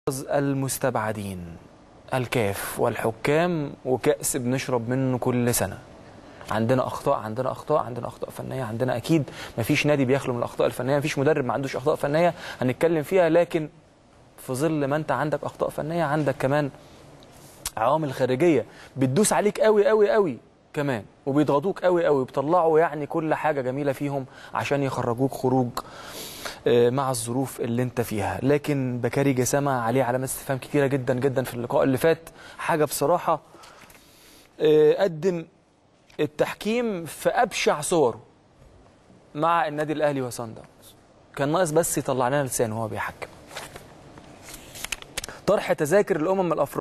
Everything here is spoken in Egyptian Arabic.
المستبعدين الكاف والحكام وكأس بنشرب منه كل سنة عندنا اخطاء عندنا اخطاء عندنا اخطاء فنيه عندنا اكيد مفيش نادي بيخلو من الاخطاء الفنيه مفيش مدرب ما عندوش اخطاء فنيه هنتكلم فيها لكن في ظل ما انت عندك اخطاء فنيه عندك كمان عوامل خارجيه بتدوس عليك قوي قوي قوي كمان وبيضغطوك قوي قوي بيطلعوا يعني كل حاجه جميله فيهم عشان يخرجوك خروج آه، مع الظروف اللي انت فيها لكن بكاري جسامه عليه علامات استفهام كتيره جدا جدا في اللقاء اللي فات حاجه بصراحه آه، قدم التحكيم في ابشع صوره مع النادي الاهلي وصن داونز كان ناقص بس يطلع لنا لسانه وهو بيحكم طرح تذاكر الامم الافريقيه